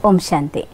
ഓം ശാന്തി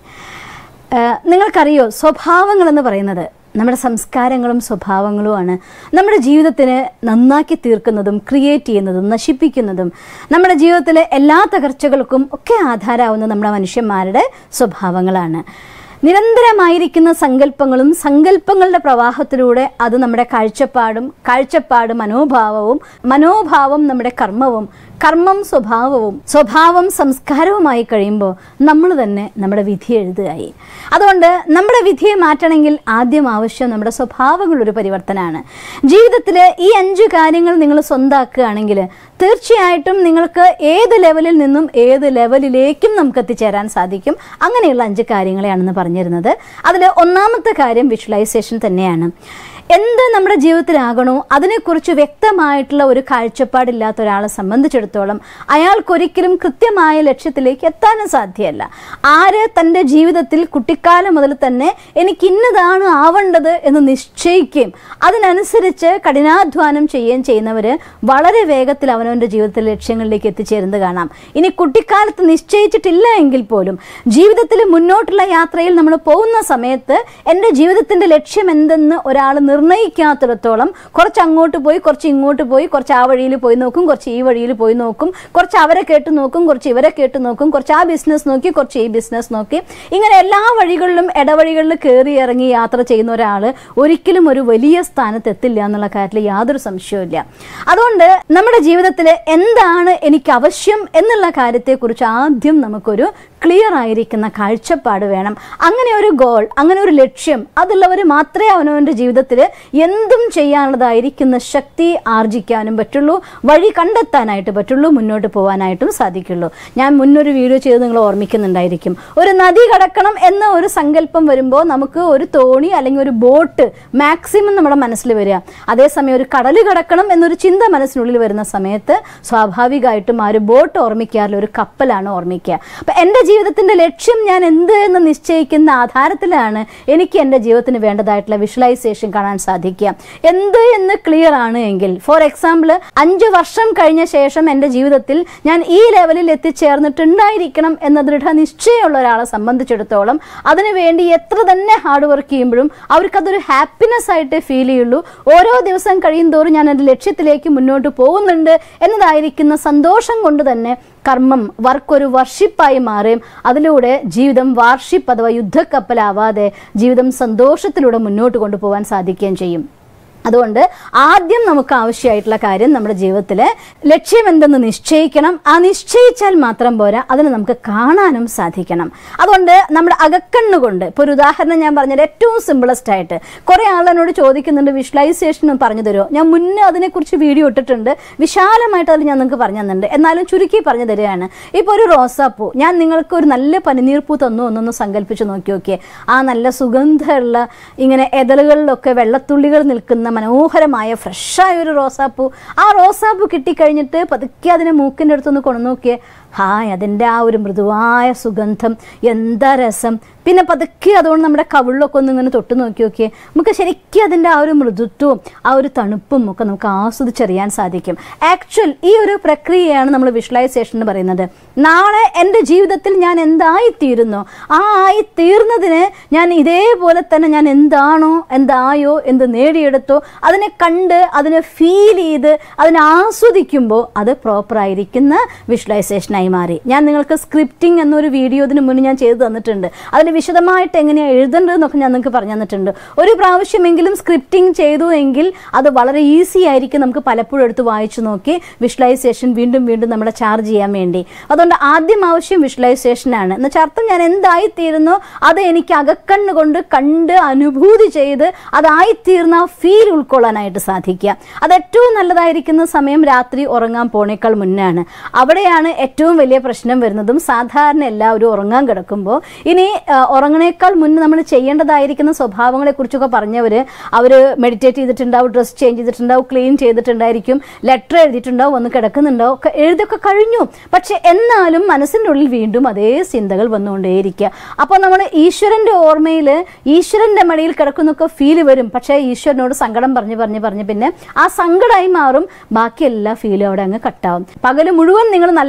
ഏഹ് നിങ്ങൾക്കറിയോ സ്വഭാവങ്ങൾ എന്ന് പറയുന്നത് നമ്മുടെ സംസ്കാരങ്ങളും സ്വഭാവങ്ങളുമാണ് നമ്മുടെ ജീവിതത്തിന് നന്നാക്കി തീർക്കുന്നതും ക്രിയേറ്റ് ചെയ്യുന്നതും നശിപ്പിക്കുന്നതും നമ്മുടെ ജീവിതത്തിലെ എല്ലാ തകർച്ചകൾക്കും ഒക്കെ ആധാരമാവുന്ന നമ്മുടെ മനുഷ്യന്മാരുടെ സ്വഭാവങ്ങളാണ് നിരന്തരമായിരിക്കുന്ന സങ്കല്പങ്ങളും സങ്കല്പങ്ങളുടെ പ്രവാഹത്തിലൂടെ അത് നമ്മുടെ കാഴ്ചപ്പാടും കാഴ്ചപ്പാട് മനോഭാവവും മനോഭാവം നമ്മുടെ കർമ്മവും കർമ്മം സ്വഭാവവും സ്വഭാവം സംസ്കാരവുമായി കഴിയുമ്പോൾ നമ്മൾ തന്നെ നമ്മുടെ വിധി എഴുതുകയായി അതുകൊണ്ട് നമ്മുടെ വിധിയെ മാറ്റണമെങ്കിൽ ആദ്യം ആവശ്യം നമ്മുടെ സ്വഭാവങ്ങളൊരു പരിവർത്തനമാണ് ജീവിതത്തിൽ ഈ അഞ്ച് കാര്യങ്ങൾ നിങ്ങൾ സ്വന്താക്കുകയാണെങ്കിൽ തീർച്ചയായിട്ടും നിങ്ങൾക്ക് ഏത് ലെവലിൽ നിന്നും ഏത് ലെവലിലേക്കും നമുക്ക് എത്തിച്ചേരാൻ സാധിക്കും അങ്ങനെയുള്ള അഞ്ച് കാര്യങ്ങളെയാണെന്ന് പറഞ്ഞിരുന്നത് അതിൽ ഒന്നാമത്തെ കാര്യം വിഷ്വലൈസേഷൻ തന്നെയാണ് എന്ത് നമ്മുടെ ജീവിതത്തിലാകണോ അതിനെക്കുറിച്ച് വ്യക്തമായിട്ടുള്ള ഒരു കാഴ്ചപ്പാടില്ലാത്ത ഒരാളെ സംബന്ധിച്ചിടത്തോളം അയാൾക്കൊരിക്കലും കൃത്യമായ ലക്ഷ്യത്തിലേക്ക് എത്താനും സാധ്യമല്ല ആര് തൻ്റെ ജീവിതത്തിൽ കുട്ടിക്കാലം മുതൽ തന്നെ എനിക്ക് ഇന്നതാണ് ആവേണ്ടത് എന്ന് നിശ്ചയിക്കുകയും അതിനനുസരിച്ച് കഠിനാധ്വാനം ചെയ്യുകയും ചെയ്യുന്നവർ വളരെ വേഗത്തിൽ അവനവൻ്റെ ജീവിതത്തിലെ ലക്ഷ്യങ്ങളിലേക്ക് എത്തിച്ചേരുന്നത് കാണാം ഇനി കുട്ടിക്കാലത്ത് നിശ്ചയിച്ചിട്ടില്ല എങ്കിൽ പോലും ജീവിതത്തിൽ മുന്നോട്ടുള്ള യാത്രയിൽ നമ്മൾ പോകുന്ന സമയത്ത് എൻ്റെ ജീവിതത്തിൻ്റെ ലക്ഷ്യം എന്തെന്ന് ഒരാൾ നിർണ്ണയിക്കാത്തിടത്തോളം കുറച്ച് അങ്ങോട്ട് പോയി കുറച്ച് ഇങ്ങോട്ട് പോയി കുറച്ച് ആ വഴിയിൽ പോയി നോക്കും കുറച്ച് ഈ വഴിയിൽ പോയി നോക്കും കുറച്ച് അവരെ കേട്ട് നോക്കും കുറച്ച് ഇവരെ കേട്ട് നോക്കും കുറച്ച് ആ ബിസിനസ് നോക്കി കുറച്ച് ഈ ബിസിനസ് നോക്കി ഇങ്ങനെ എല്ലാ വഴികളിലും ഇടവഴികളിൽ കയറി ഇറങ്ങി യാത്ര ചെയ്യുന്ന ഒരാൾ ഒരിക്കലും ഒരു വലിയ സ്ഥാനത്ത് എത്തില്ല എന്നുള്ള കാര്യത്തിൽ യാതൊരു സംശയവുമില്ല അതുകൊണ്ട് നമ്മുടെ ജീവിതത്തിൽ എന്താണ് എനിക്ക് ആവശ്യം എന്നുള്ള കാര്യത്തെക്കുറിച്ച് ആദ്യം നമുക്കൊരു ക്ലിയർ ആയിരിക്കുന്ന കാഴ്ചപ്പാട് വേണം അങ്ങനെ ഒരു ഗോൾ അങ്ങനെ ഒരു ലക്ഷ്യം അതുള്ളവർ മാത്രമേ അവനവൻ്റെ ജീവിതത്തിൽ എന്തും ചെയ്യാനുള്ളതായിരിക്കുന്ന ശക്തി ആർജിക്കാനും പറ്റുള്ളൂ വഴി കണ്ടെത്താനായിട്ട് പറ്റുള്ളൂ മുന്നോട്ട് പോകാനായിട്ടും സാധിക്കുള്ളൂ ഞാൻ മുന്നൊരു വീഡിയോ ചെയ്ത് നിങ്ങൾ ഓർമ്മിക്കുന്നുണ്ടായിരിക്കും ഒരു നദി കടക്കണം എന്ന ഒരു സങ്കല്പം വരുമ്പോൾ നമുക്ക് ഒരു തോണി അല്ലെങ്കിൽ ഒരു ബോട്ട് മാക്സിമം നമ്മുടെ മനസ്സിൽ വരിക അതേസമയം ഒരു കടൽ കടക്കണം എന്നൊരു ചിന്ത മനസ്സിനുള്ളിൽ വരുന്ന സമയത്ത് സ്വാഭാവികമായിട്ടും ആ ഒരു ബോട്ട് ഓർമ്മിക്കാറില്ല ഒരു കപ്പലാണ് ഓർമ്മിക്കുക അപ്പം എൻ്റെ ജീവിതത്തിൻ്റെ ലക്ഷ്യം ഞാൻ എന്ത് എന്ന് നിശ്ചയിക്കുന്ന ആധാരത്തിലാണ് എനിക്ക് എൻ്റെ ജീവിതത്തിന് വേണ്ടതായിട്ടുള്ള വിഷ്വലൈസേഷൻ കാണാൻ സാധിക്കുക എന്ത് എന്ന് ക്ലിയർ ആണ് എങ്കിൽ ഫോർ എക്സാമ്പിൾ അഞ്ച് വർഷം കഴിഞ്ഞ ശേഷം എൻ്റെ ജീവിതത്തിൽ ഞാൻ ഈ ലെവലിൽ എത്തിച്ചേർന്നിട്ടുണ്ടായിരിക്കണം എന്ന ദൃഢനിശ്ചയമുള്ള ഒരാളെ സംബന്ധിച്ചിടത്തോളം അതിനുവേണ്ടി എത്ര തന്നെ ഹാർഡ് വർക്ക് ചെയ്യുമ്പോഴും അവർക്കതൊരു ഹാപ്പിനെസ് ആയിട്ട് ഫീൽ ചെയ്യുള്ളൂ ഓരോ ദിവസം കഴിയും തോറും ഞാൻ എൻ്റെ ലക്ഷ്യത്തിലേക്ക് മുന്നോട്ട് പോകുന്നുണ്ട് എന്നതായിരിക്കുന്ന സന്തോഷം കൊണ്ട് തന്നെ കർമ്മം വർക്ക് ഒരു വർഷിപ്പായി മാറുകയും അതിലൂടെ ജീവിതം വാർഷിപ്പ് അഥവാ യുദ്ധക്കപ്പലാവാതെ ജീവിതം സന്തോഷത്തിലൂടെ മുന്നോട്ട് കൊണ്ടുപോകാൻ സാധിക്കുകയും ചെയ്യും അതുകൊണ്ട് ആദ്യം നമുക്ക് ആവശ്യമായിട്ടുള്ള കാര്യം നമ്മുടെ ജീവിതത്തിൽ ലക്ഷ്യം എന്തെന്ന് നിശ്ചയിക്കണം ആ നിശ്ചയിച്ചാൽ മാത്രം പോരാ അതിനെ നമുക്ക് കാണാനും സാധിക്കണം അതുകൊണ്ട് നമ്മുടെ അകക്കണ്ണുകൊണ്ട് ഇപ്പോൾ ഒരു ഉദാഹരണം ഞാൻ പറഞ്ഞത് ഏറ്റവും സിമ്പിളസ്റ്റ് ആയിട്ട് കുറേ ആളെന്നോട് ചോദിക്കുന്നുണ്ട് വിഷ്വലൈസേഷൻ പറഞ്ഞു തരുമോ ഞാൻ മുന്നേ അതിനെക്കുറിച്ച് വീഡിയോ ഇട്ടിട്ടുണ്ട് വിശാലമായിട്ട് അതിൽ ഞാൻ നിങ്ങൾക്ക് പറഞ്ഞു തന്നിട്ടുണ്ട് എന്നാലും ചുരുക്കി പറഞ്ഞു തരികയാണ് ഇപ്പോൾ ഒരു റോസാപ്പൂ ഞാൻ നിങ്ങൾക്ക് ഒരു നല്ല പനിനീർപ്പൂ തന്നു എന്നൊന്ന് സങ്കല്പിച്ച് നോക്കി നോക്കിയേ ആ നല്ല സുഗന്ധമുള്ള ഇങ്ങനെ എതളുകളിലൊക്കെ വെള്ളത്തുള്ളികൾ നിൽക്കുന്ന മനോഹരമായ ഫ്രഷായ ഒരു റോസാപ്പൂ ആ റോസാപ്പൂ കിട്ടിക്കഴിഞ്ഞിട്ട് പതുക്കെ അതിനെ മൂക്കിൻ്റെ അടുത്തൊന്ന് കൊണ്ടു നോക്കിയേ ഹായ് അതിൻ്റെ ആ ഒരു മൃദുവായ സുഗന്ധം എന്താ രസം പിന്നെ പതുക്കെ അതുകൊണ്ട് നമ്മുടെ കവിളിലൊക്കെ ഒന്ന് ഇങ്ങനെ തൊട്ട് നോക്കി നോക്കിയേ നമുക്ക് ശരിക്കും അതിൻ്റെ ആ ഒരു മൃദുത്വവും ആ ഒരു തണുപ്പും ഒക്കെ നമുക്ക് ആസ്വദിച്ചറിയാൻ സാധിക്കും ആക്ച്വൽ ഈ ഒരു പ്രക്രിയയാണ് നമ്മൾ വിഷ്വലൈസേഷൻ എന്ന് പറയുന്നത് നാളെ എൻ്റെ ജീവിതത്തിൽ ഞാൻ എന്തായിത്തീരുന്നോ ആ ആയി തീർന്നതിന് ഞാൻ ഇതേപോലെ തന്നെ ഞാൻ എന്താണോ എന്തായോ എന്ത് നേടിയെടുത്തോ അതിനെ കണ്ട് അതിനെ ഫീൽ ചെയ്ത് അതിനെ ആസ്വദിക്കുമ്പോൾ അത് പ്രോപ്പറായിരിക്കുന്ന വിഷ്വലൈസേഷനായി മാറി ഞാൻ നിങ്ങൾക്ക് സ്ക്രിപ്റ്റിംഗ് എന്നൊരു വീഡിയോ ഇതിന് മുന്നേ ഞാൻ ചെയ്തു തന്നിട്ടുണ്ട് അതിൽ വിശദമായിട്ട് എങ്ങനെയാണ് എഴുതേണ്ടതെന്നൊക്കെ ഞാൻ നിങ്ങൾക്ക് പറഞ്ഞു തന്നിട്ടുണ്ട് ഒരു പ്രാവശ്യമെങ്കിലും സ്ക്രിപ്റ്റിംഗ് ചെയ്തു എങ്കിൽ അത് വളരെ ഈസി ആയിരിക്കും നമുക്ക് പലപ്പോഴും എടുത്ത് വായിച്ചു നോക്കി വിഷ്വലൈസേഷൻ വീണ്ടും വീണ്ടും നമ്മളെ ചാർജ് ചെയ്യാൻ വേണ്ടി അതുകൊണ്ട് ആദ്യം ആവശ്യം വിഷ്വലൈസേഷനാണ് എന്നുവെച്ചാൽ അർത്ഥം ഞാൻ എന്തായിത്തീരുന്നോ അത് എനിക്ക് അകക്കണ്ണ് കൊണ്ട് കണ്ട് അനുഭൂതി ചെയ്ത് അതായിത്തീർന്ന ആ ഫീൽ ഉൾക്കൊള്ളാനായിട്ട് സാധിക്കുക അത് ഏറ്റവും നല്ലതായിരിക്കുന്ന സമയം രാത്രി ഉറങ്ങാൻ പോണേക്കാൾ മുന്നാണ് അവിടെയാണ് ഏറ്റവും വലിയ പ്രശ്നം വരുന്നതും സാധാരണ എല്ലാവരും ഉറങ്ങാൻ കിടക്കുമ്പോൾ ഇനി ആ, ഉറങ്ങണേക്കാൾ മുന്നേ നമ്മൾ ചെയ്യേണ്ടതായിരിക്കുന്ന സ്വഭാവങ്ങളെ കുറിച്ചൊക്കെ പറഞ്ഞവർ അവർ മെഡിറ്റേറ്റ് ചെയ്തിട്ടുണ്ടാവും ഡ്രസ് ചേഞ്ച് ചെയ്തിട്ടുണ്ടാവും ക്ലീൻ ചെയ്തിട്ടുണ്ടായിരിക്കും ലെറ്റർ എഴുതിയിട്ടുണ്ടാവും ഒന്ന് കിടക്കുന്നുണ്ടാവും ഒക്കെ എഴുതിയൊക്കെ കഴിഞ്ഞു പക്ഷെ എന്നാലും മനസ്സിൻ്റെ ഉള്ളിൽ വീണ്ടും അതേ ചിന്തകൾ വന്നുകൊണ്ടേയിരിക്കുക അപ്പോൾ നമ്മൾ ഈശ്വരൻ്റെ ഓർമ്മയിൽ ഈശ്വരൻ്റെ മടിയിൽ കിടക്കുന്നൊക്കെ ഫീൽ വരും പക്ഷേ ഈശ്വരനോട് സങ്കടം പറഞ്ഞ് പറഞ്ഞ് പറഞ്ഞ് പിന്നെ ആ സങ്കടമായി മാറും ബാക്കി എല്ലാ ഫീലും അവിടെ അങ്ങ് കട്ടാവും പകല് മുഴുവൻ നിങ്ങൾ നല്ല കാര്യത്തിന്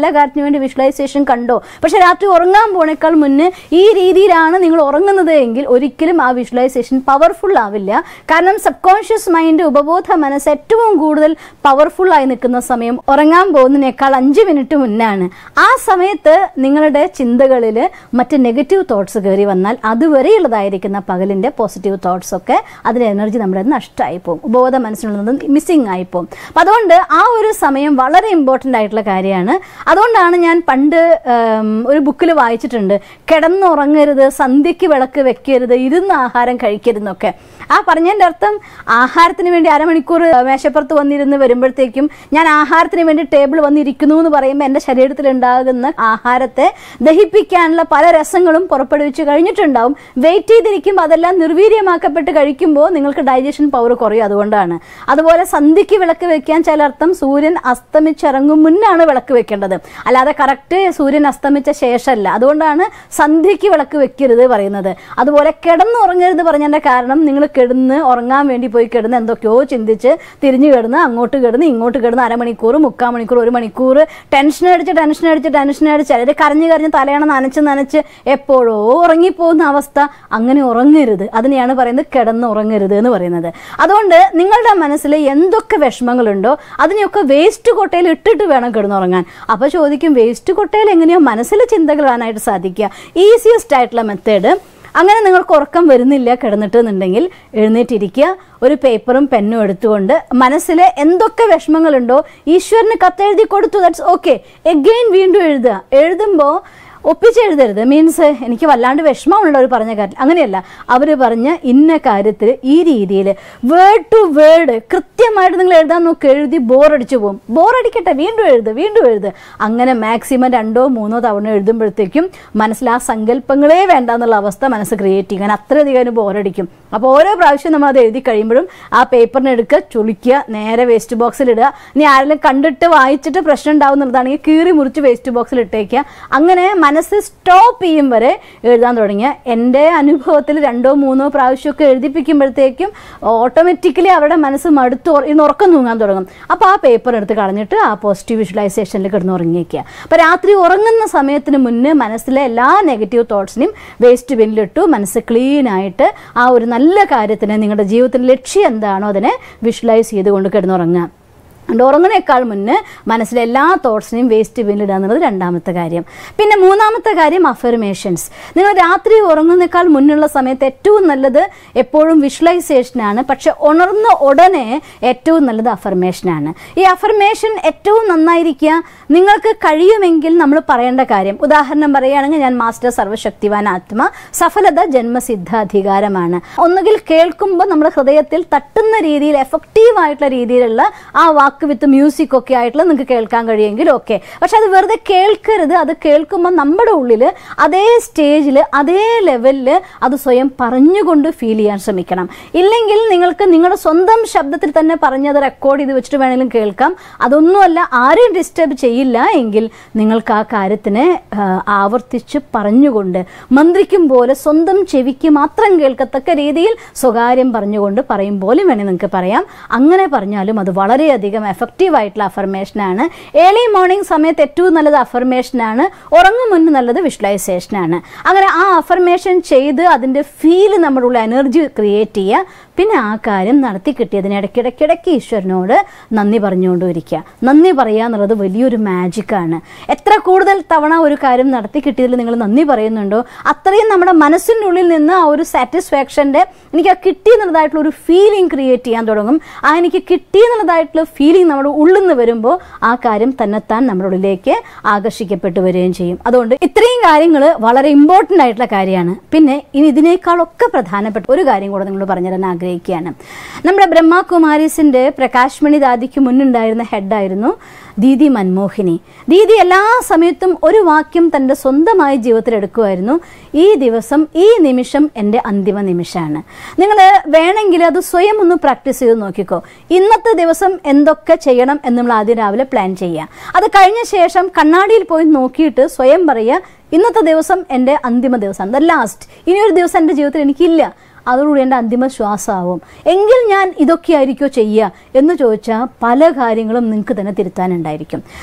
വേണ്ടി വിഷ്വലൈസേഷൻ കണ്ടോ പക്ഷെ രാത്രി ഉറങ്ങാൻ പോണേക്കാൾ മുന്നേ ഈ രീതിയിലാണ് നിങ്ങൾ ഉറങ്ങുന്നത് എങ്കിൽ ഒരിക്കലും ആ വിഷ്വലൈസേഷൻ പവർഫുൾ ആവില്ല കാരണം സബ് കോൺഷ്യസ് മൈൻഡ് ഉപബോധ മനസ്സ് ഏറ്റവും കൂടുതൽ പവർഫുൾ ആയി നിൽക്കുന്ന സമയം ഉറങ്ങാൻ പോകുന്നതിനേക്കാൾ അഞ്ച് മിനിറ്റ് മുന്നാണ് ആ സമയത്ത് നിങ്ങളുടെ ചിന്തകളിൽ മറ്റ് നെഗറ്റീവ് തോട്ട്സ് കയറി വന്നാൽ അതുവരെയുള്ളതായിരിക്കുന്ന പകലിന്റെ പോസിറ്റീവ് തോട്ട്സ് ഒക്കെ അതിന്റെ എനർജി നമ്മുടെ നഷ്ടമായി പോകും ഉപബോധ മനസ്സിനുള്ളത് മിസ്സിംഗ് ആയി പോകും അപ്പം അതുകൊണ്ട് ആ ഒരു സമയം വളരെ ഇമ്പോർട്ടൻ്റ് ആയിട്ടുള്ള കാര്യമാണ് അതുകൊണ്ടാണ് ഞാൻ പണ്ട് ഉം, ഒരു ബുക്കിൽ വായിച്ചിട്ടുണ്ട് കിടന്നുറങ്ങരുത് സന്ധ്യയ്ക്ക് വിളക്ക് വെക്കരുത് ഇരുന്ന് ആഹാരം കഴിക്കരുതെന്നൊക്കെ ആ പറഞ്ഞതിൻ്റെ അർത്ഥം ആഹാരത്തിന് വേണ്ടി അരമണിക്കൂർ മേശപ്പുറത്ത് വന്നിരുന്ന് വരുമ്പോഴത്തേക്കും ഞാൻ ആഹാരത്തിന് വേണ്ടി ടേബിൾ വന്നിരിക്കുന്നു എന്ന് പറയുമ്പോൾ എൻ്റെ ശരീരത്തിൽ ഉണ്ടാകുന്ന ആഹാരത്തെ ദഹിപ്പിക്കാനുള്ള പല രസങ്ങളും പുറപ്പെടുവിച്ച് കഴിഞ്ഞിട്ടുണ്ടാവും വെയിറ്റ് ചെയ്തിരിക്കുമ്പോൾ അതെല്ലാം നിർവീര്യമാക്കപ്പെട്ട് കഴിക്കുമ്പോൾ നിങ്ങൾക്ക് ഡൈജഷൻ പവർ കുറയും അതുകൊണ്ടാണ് അതുപോലെ സന്ധ്യയ്ക്ക് വിളക്ക് വെക്കാൻ ചില അർത്ഥം സൂര്യൻ അസ്തമിച്ചിറങ്ങും മുന്നാണ് വിളക്ക് വെക്കേണ്ടത് അല്ലാതെ കറക്റ്റ് സൂര്യൻ അസ്തമിച്ച ശേഷമല്ല അതുകൊണ്ടാണ് സന്ധ്യയ്ക്ക് വിളക്ക് വെക്കരുത് പറയുന്നത് അതുപോലെ കിടന്നുറങ്ങരുത് പറഞ്ഞതിന്റെ കാരണം നിങ്ങൾ കിടന്ന് ഉറങ്ങാൻ വേണ്ടി പോയി കിടന്ന് എന്തൊക്കെയോ ചിന്തിച്ച് തിരിഞ്ഞു കിടന്ന് അങ്ങോട്ട് കിടന്ന് ഇങ്ങോട്ട് കിടന്ന് അരമണിക്കൂർ മുക്കാൽ മണിക്കൂർ ഒരു മണിക്കൂർ ടെൻഷൻ അടിച്ച് ടെൻഷൻ അടിച്ച് ടെൻഷൻ അടിച്ച് ചിലർ കരഞ്ഞ് കരഞ്ഞ് തലയണ നനച്ച് നനച്ച് എപ്പോഴോ ഉറങ്ങിപ്പോകുന്ന അവസ്ഥ അങ്ങനെ ഉറങ്ങരുത് അതിനെയാണ് പറയുന്നത് കിടന്ന് ഉറങ്ങരുത് എന്ന് പറയുന്നത് അതുകൊണ്ട് നിങ്ങളുടെ മനസ്സിൽ എന്തൊക്കെ വിഷമങ്ങളുണ്ടോ അതിനെയൊക്കെ വേസ്റ്റ് കൊട്ടയിൽ ഇട്ടിട്ട് വേണം കിടന്നുറങ്ങാൻ അപ്പോൾ ചോദിക്കും വേസ്റ്റ് കൊട്ടയിൽ എങ്ങനെയോ മനസ്സിൽ ചിന്തകൾ വരാനായിട്ട് സാധിക്കുക ഈസിയസ്റ്റ് ആയിട്ടുള്ള മെത്തേഡ് അങ്ങനെ നിങ്ങൾക്ക് ഉറക്കം വരുന്നില്ല കിടന്നിട്ട് എന്നുണ്ടെങ്കിൽ എഴുന്നേറ്റിരിക്കുക ഒരു പേപ്പറും പെന്നും എടുത്തുകൊണ്ട് മനസ്സിൽ എന്തൊക്കെ വിഷമങ്ങളുണ്ടോ ഈശ്വരന് കത്തെഴുതി കൊടുത്തു ദാറ്റ്സ് ഓക്കെ എഗെയിൻ വീണ്ടും എഴുതുക എഴുതുമ്പോൾ ഒപ്പിച്ചെഴുതരുത് മീൻസ് എനിക്ക് വല്ലാണ്ട് വിഷമമുള്ള ഒരു പറഞ്ഞ കാര്യം അങ്ങനെയല്ല അവർ പറഞ്ഞ ഇന്ന കാര്യത്തിൽ ഈ രീതിയിൽ വേർഡ് ടു വേർഡ് കൃത്യമായിട്ട് നിങ്ങൾ എഴുതാൻ നോക്കി എഴുതി ബോറടിച്ചു പോകും ബോറടിക്കട്ടെ വീണ്ടും എഴുത് വീണ്ടും എഴുത് അങ്ങനെ മാക്സിമം രണ്ടോ മൂന്നോ തവണ എഴുതുമ്പോഴത്തേക്കും മനസ്സിൽ ആ സങ്കല്പങ്ങളേ വേണ്ട എന്നുള്ള അവസ്ഥ മനസ്സ് ക്രിയേറ്റ് ചെയ്യാൻ അത്രയധികം ബോറടിക്കും അപ്പോൾ ഓരോ പ്രാവശ്യം നമ്മൾ അത് എഴുതി കഴിയുമ്പോഴും ആ പേപ്പറിന് എടുക്കുക ചുളിക്കുക നേരെ വേസ്റ്റ് ബോക്സിൽ ഇടുക ഇനി ആരെങ്കിലും കണ്ടിട്ട് വായിച്ചിട്ട് പ്രശ്നം ഉണ്ടാവുന്നതാണെങ്കിൽ കീറി മുറിച്ച് വേസ്റ്റ് ബോക്സിൽ ഇട്ടേക്കുക അങ്ങനെ മനസ്സ് സ്റ്റോപ്പ് ചെയ്യും വരെ എഴുതാൻ തുടങ്ങിയ എൻ്റെ അനുഭവത്തിൽ രണ്ടോ മൂന്നോ പ്രാവശ്യമൊക്കെ എഴുതിപ്പിക്കുമ്പോഴത്തേക്കും ഓട്ടോമാറ്റിക്കലി അവരുടെ മനസ്സ് മടുത്ത് ഉറ- ഇന്ന് ഉറക്കം തൂങ്ങാൻ തുടങ്ങും അപ്പോൾ ആ പേപ്പർ എടുത്ത് കളഞ്ഞിട്ട് ആ പോസിറ്റീവ് വിഷ്വലൈസേഷനിൽ കിടന്ന് ഉറങ്ങിയേക്കുക അപ്പോൾ രാത്രി ഉറങ്ങുന്ന സമയത്തിന് മുന്നേ മനസ്സിലെ എല്ലാ നെഗറ്റീവ് തോട്ട്സിനെയും വേസ്റ്റ് ബിന്നിലിട്ടു മനസ്സ് ക്ലീൻ ആയിട്ട് ആ ഒരു നല്ല കാര്യത്തിന് നിങ്ങളുടെ ജീവിതത്തിൻ്റെ ലക്ഷ്യം എന്താണോ അതിനെ വിഷ്വലൈസ് ചെയ്തുകൊണ്ട് കിടന്നുറങ്ങുക അതുകൊണ്ട് ഉറങ്ങുന്നേക്കാൾ മുന്നേ മനസ്സിലെ എല്ലാ തോട്ട്സിനെയും വേസ്റ്റ് ബിന്നിലിടുക എന്നുള്ളത് രണ്ടാമത്തെ കാര്യം പിന്നെ മൂന്നാമത്തെ കാര്യം അഫർമേഷൻസ് നിങ്ങൾ രാത്രി ഉറങ്ങുന്നേക്കാൾ മുന്നുള്ള സമയത്ത് ഏറ്റവും നല്ലത് എപ്പോഴും വിഷ്വലൈസേഷനാണ് പക്ഷെ ഉണർന്ന ഉടനെ ഏറ്റവും നല്ലത് അഫർമേഷനാണ് ഈ അഫർമേഷൻ ഏറ്റവും നന്നായിരിക്കുക നിങ്ങൾക്ക് കഴിയുമെങ്കിൽ നമ്മൾ പറയേണ്ട കാര്യം ഉദാഹരണം പറയുകയാണെങ്കിൽ ഞാൻ മാസ്റ്റർ സർവശക്തിവാൻ ആത്മ സഫലത ജന്മസിദ്ധ അധികാരമാണ് ഒന്നുകിൽ കേൾക്കുമ്പോൾ നമ്മുടെ ഹൃദയത്തിൽ തട്ടുന്ന രീതിയിൽ എഫക്റ്റീവ് ആയിട്ടുള്ള രീതിയിലുള്ള ആ വാക്ക് വിത്ത് മ്യൂസിക് ഒക്കെ ആയിട്ടുള്ള നിങ്ങൾക്ക് കേൾക്കാൻ കഴിയുമെങ്കിൽ ഓക്കെ പക്ഷെ അത് വെറുതെ കേൾക്കരുത് അത് കേൾക്കുമ്പോൾ നമ്മുടെ ഉള്ളിൽ അതേ സ്റ്റേജിൽ അതേ ലെവലിൽ അത് സ്വയം പറഞ്ഞുകൊണ്ട് ഫീൽ ചെയ്യാൻ ശ്രമിക്കണം ഇല്ലെങ്കിൽ നിങ്ങൾക്ക് നിങ്ങളുടെ സ്വന്തം ശബ്ദത്തിൽ തന്നെ പറഞ്ഞത് റെക്കോർഡ് ചെയ്ത് വെച്ചിട്ട് വേണമെങ്കിലും കേൾക്കാം അതൊന്നുമല്ല ആരെയും ഡിസ്റ്റർബ് ചെയ്യില്ല എങ്കിൽ നിങ്ങൾക്ക് ആ കാര്യത്തിനെ ആ, ആവർത്തിച്ച് പറഞ്ഞുകൊണ്ട് മന്ത്രിക്കും പോലെ സ്വന്തം ചെവിക്ക് മാത്രം കേൾക്കത്തക്ക രീതിയിൽ സ്വകാര്യം പറഞ്ഞുകൊണ്ട് പറയും പോലും വേണമെങ്കിൽ നിങ്ങൾക്ക് പറയാം അങ്ങനെ പറഞ്ഞാലും അത് വളരെയധികം എഫക്റ്റീവ് ആയിട്ടുള്ള അഫർമേഷനാണ് ഏർലി മോർണിംഗ് സമയത്ത് ഏറ്റവും നല്ലത് അഫർമേഷനാണ് ഉറങ്ങും മുന്നേ നല്ലത് വിഷ്വലൈസേഷനാണ് അങ്ങനെ ആ അഫർമേഷൻ ചെയ്ത് അതിൻ്റെ ഫീൽ നമ്മുടെ ഉള്ള എനർജി ക്രിയേറ്റ് ചെയ്യുക പിന്നെ ആ കാര്യം നടത്തി കിട്ടിയതിന് ഇടയ്ക്കിടയ്ക്കിടയ്ക്ക് ഈശ്വരനോട് നന്ദി പറഞ്ഞുകൊണ്ടിരിക്കുക നന്ദി പറയുക എന്നുള്ളത് വലിയൊരു മാജിക്കാണ് എത്ര കൂടുതൽ തവണ ഒരു കാര്യം നടത്തി കിട്ടിയതിൽ നിങ്ങൾ നന്ദി പറയുന്നുണ്ടോ അത്രയും നമ്മുടെ മനസ്സിൻ്റെ ഉള്ളിൽ നിന്ന് ആ ഒരു സാറ്റിസ്ഫാക്ഷൻ്റെ എനിക്ക് ആ കിട്ടി എന്നുള്ളതായിട്ടുള്ള ഒരു ഫീലിംഗ് ക്രിയേറ്റ് ചെയ്യാൻ തുടങ്ങും ആ എനിക്ക് കിട്ടി എന്നുള്ളതായിട്ടുള്ള ഫീലിംഗ് നമ്മുടെ ഉള്ളിൽ നിന്ന് വരുമ്പോൾ ആ കാര്യം തന്നെത്താൻ നമ്മുടെ ഉള്ളിലേക്ക് ആകർഷിക്കപ്പെട്ടു വരികയും ചെയ്യും അതുകൊണ്ട് ഇത്രയും കാര്യങ്ങൾ വളരെ ഇമ്പോർട്ടൻ്റ് ആയിട്ടുള്ള കാര്യമാണ് പിന്നെ ഇനി ഇതിനേക്കാളൊക്കെ പ്രധാനപ്പെട്ട ഒരു കാര്യം കൂടെ നിങ്ങൾ പറഞ്ഞു തരാൻ ആഗ്രഹിക്കുകയാണ് നമ്മുടെ ബ്രഹ്മകുമാരീസിൻ്റെ പ്രകാശ്മണി ദാദിക്ക് മുന്നുണ്ടായിരുന്ന ഹെഡായിരുന്നു ദീദി മൻമോഹിനി ദീദി എല്ലാ സമയത്തും ഒരു വാക്യം തൻ്റെ സ്വന്തമായ ജീവിതത്തിൽ എടുക്കുമായിരുന്നു ഈ ദിവസം ഈ നിമിഷം എൻ്റെ അന്തിമ നിമിഷമാണ് നിങ്ങൾ വേണമെങ്കിൽ അത് സ്വയം ഒന്ന് പ്രാക്ടീസ് ചെയ്ത് നോക്കിക്കോ ഇന്നത്തെ ദിവസം എന്തൊക്കെ ചെയ്യണം എന്ന് നമ്മൾ ആദ്യം രാവിലെ പ്ലാൻ ചെയ്യുക അത് കഴിഞ്ഞ ശേഷം കണ്ണാടിയിൽ പോയി നോക്കിയിട്ട് സ്വയം പറയുക ഇന്നത്തെ ദിവസം എൻ്റെ അന്തിമ ദിവസം ദ ലാസ്റ്റ് ഇനി ഒരു ദിവസം എൻ്റെ ജീവിതത്തിൽ എനിക്കില്ല അതോടുകൂടി എൻ്റെ അന്തിമ ശ്വാസമാവും എങ്കിൽ ഞാൻ ഇതൊക്കെ ആയിരിക്കോ ചെയ്യുക എന്ന് ചോദിച്ചാൽ പല കാര്യങ്ങളും നിങ്ങൾക്ക് തന്നെ തിരുത്താനുണ്ടായിരിക്കും അത്ര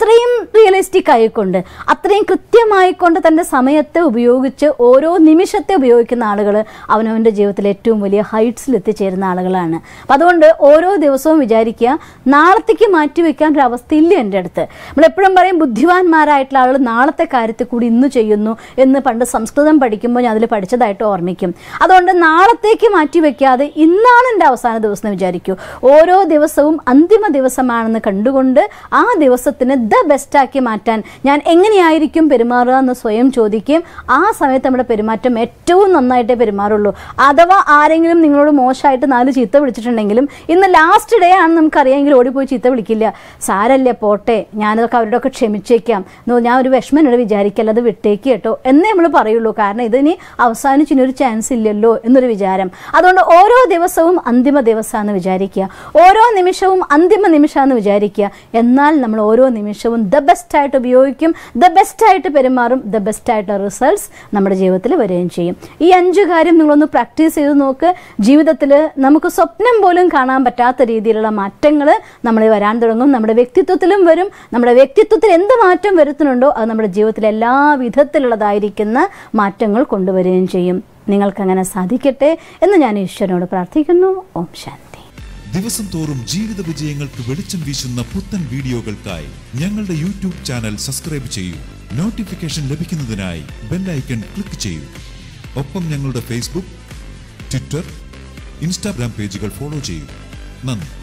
അത്രയും റിയലിസ്റ്റിക് ആയിക്കൊണ്ട് അത്രയും കൃത്യമായിക്കൊണ്ട് തൻ്റെ സമയത്തെ ഉപയോഗിച്ച് ഓരോ നിമിഷത്തെ ഉപയോഗിക്കുന്ന ആളുകൾ അവനവൻ്റെ ജീവിതത്തിൽ ഏറ്റവും വലിയ ഹൈറ്റ്സിൽ എത്തിച്ചേരുന്ന ആളുകളാണ് അപ്പം അതുകൊണ്ട് ഓരോ ദിവസവും വിചാരിക്കുക നാളത്തേക്ക് മാറ്റിവെക്കാൻ ഒരു അവസ്ഥയില്ല എൻ്റെ അടുത്ത് നമ്മളെപ്പോഴും പറയും ബുദ്ധിമാന്മാരായിട്ടുള്ള ആളുകൾ നാളത്തെ കാര്യത്തിൽ കൂടി ഇന്ന് ചെയ്യുന്നു എന്ന് പണ്ട് സംസ്കൃതം പഠിക്കുമ്പോൾ ഞാൻ അതിൽ പഠിച്ചതായിട്ട് ഓർമ്മിക്കും അതുകൊണ്ട് നാളത്തേക്ക് മാറ്റി വെക്കാതെ ഇന്നാണ് എൻ്റെ അവസാന ദിവസം എന്ന് വിചാരിക്കൂ ഓരോ ദിവസവും അന്തിമ ദിവസമാണെന്ന് കണ്ടുകൊണ്ട് ആ ദിവസത്തിന് ദ ബെസ്റ്റാക്കി മാറ്റാൻ ഞാൻ എങ്ങനെയായിരിക്കും പെരുമാറുക എന്ന് സ്വയം ചോദിക്കുകയും ആ സമയത്ത് നമ്മുടെ പെരുമാറ്റം ഏറ്റവും നന്നായിട്ടേ പെരുമാറുള്ളൂ അഥവാ ആരെങ്കിലും നിങ്ങളോട് മോശമായിട്ട് നാല് ചീത്ത വിളിച്ചിട്ടുണ്ടെങ്കിലും ഇന്ന് ലാസ്റ്റ് ഡേ ആണ് നമുക്കറിയാമെങ്കിൽ ഓടിപ്പോയി ചീത്ത വിളിക്കില്ല സാരല്ലേ പോട്ടെ ഞാനതൊക്കെ അവരോടൊക്കെ ക്ഷമിച്ചേക്കാം നോ, ഞാൻ ഒരു വിഷമം എന്നോട് വിചാരിക്കല്ല അത് വിട്ടേക്ക് കേട്ടോ എന്നേ നമ്മൾ പറയുള്ളൂ കാരണം ഇതിനി അവസാനിച്ച് ഇനി ഒരു ചാൻസ് ഇല്ലല്ലോ എന്നൊരു വിചാരം അതുകൊണ്ട് ഓരോ ദിവസവും അന്തിമ ദിവസമാണെന്ന് വിചാരിക്കുക ഓരോ നിമിഷവും അന്തിമ നിമിഷമാണെന്ന് വിചാരിക്കുക എന്നാൽ നമ്മൾ ഓരോ നിമിഷവും ദ ബെസ്റ്റ് ആയിട്ട് ഉപയോഗിക്കും ദ ബെസ്റ്റ് ആയിട്ട് പെരുമാറും ദ ബെസ്റ്റ് ആയിട്ടുള്ള റിസൾട്ട്സ് നമ്മുടെ ജീവിതത്തിൽ വരികയും ചെയ്യും ഈ അഞ്ച് കാര്യം നിങ്ങളൊന്ന് പ്രാക്ടീസ് ചെയ്ത് നോക്ക് ജീവിതത്തിൽ നമുക്ക് സ്വപ്നം പോലും കാണാൻ പറ്റാത്ത രീതിയിലുള്ള മാറ്റങ്ങൾ നമ്മൾ വരാൻ തുടങ്ങും നമ്മുടെ വ്യക്തിത്വത്തിലും വരും നമ്മുടെ വ്യക്തിത്വത്തിൽ എന്ത് മാറ്റം വരുത്തുന്നുണ്ടോ അത് നമ്മുടെ ജീവിതത്തിൽ എല്ലാ വിധത്തിലുള്ളതായിരിക്കുന്ന മാറ്റങ്ങൾ കൊണ്ടുവരികയും ചെയ്യും നിങ്ങൾക്കങ്ങനെ സാധിക്കട്ടെ എന്ന് ഞാൻ ഈശ്വരനോട് പ്രാർത്ഥിക്കുന്നു ഓം ശാന്തി ദിവസം തോറും ജീവിത വിജയങ്ങൾക്ക് വെളിച്ചം വീശുന്ന പുത്തൻ വീഡിയോകൾക്കായി ഞങ്ങളുടെ യൂട്യൂബ് ചാനൽ സബ്സ്ക്രൈബ് ചെയ്യൂ നോട്ടിഫിക്കേഷൻ ലഭിക്കുന്നതിനായി ബെല്ലൈക്കൺ ക്ലിക്ക് ചെയ്യൂ ഒപ്പം ഞങ്ങളുടെ ഫേസ്ബുക്ക് ട്വിറ്റർ ഇൻസ്റ്റാഗ്രാം പേജുകൾ ഫോളോ ചെയ്യൂ നന്ദി